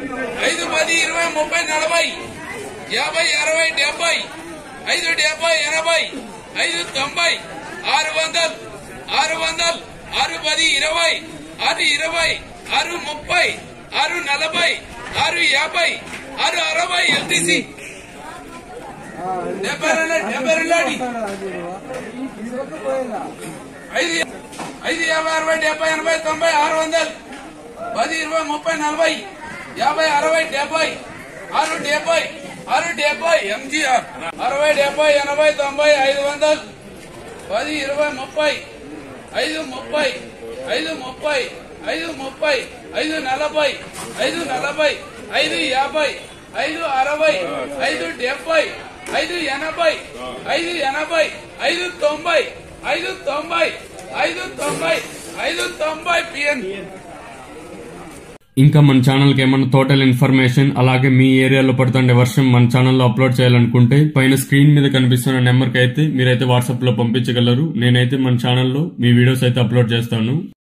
ఐదు పది ఇరవై ముప్పై నలభై యాభై అరవై డెబ్బై ఐదు డెబ్బై ఎనభై ఐదు తొంభై ఆరు వందలు ఆరు వందలు ఆరు పది ఇరవై ఆరు ఇరవై ఆరు ముప్పై ఆరు నలభై ఆరు యాభై ఆరు అరవై ఎల్టీసీ డెబ్బై రెండు డెబ్బై రెండు అడి ఐదు ఐదు యాభై అరవై డెబ్బై ఎనభై తొంభై ఆరు వందలు పది ఇరవై ముప్పై నలభై యాభై అరవై డెబ్బై ఆరు డెబ్బై ఆరు డెబ్బై ఎంజీఆర్ అరవై డెబ్బై ఎనభై తొంభై ఐదు వందలు పది ఇరవై ముప్పై ఐదు ముప్పై ఐదు ముప్పై ఐదు ముప్పై ఐదు నలభై ఐదు నలభై ఐదు యాభై ఐదు అరవై ఐదు డెబ్బై ఐదు ఎనభై ఐదు ఎనభై ఐదు తొంభై ఐదు తొంభై ఐదు తొంభై ఐదు తొంభై పిఎన్ ఇంకా మన ఛానల్కి ఏమన్నా టోటల్ ఇన్ఫర్మేషన్ అలాగే మీ ఏరియాలో పడుతుండే వర్షం మన ఛానల్లో అప్లోడ్ చేయాలనుకుంటే పైన స్క్రీన్ మీద కనిపిస్తున్న నెంబర్కి అయితే మీరైతే వాట్సాప్లో పంపించగలరు నేనైతే మన ఛానల్లో మీ వీడియోస్ అయితే అప్లోడ్ చేస్తాను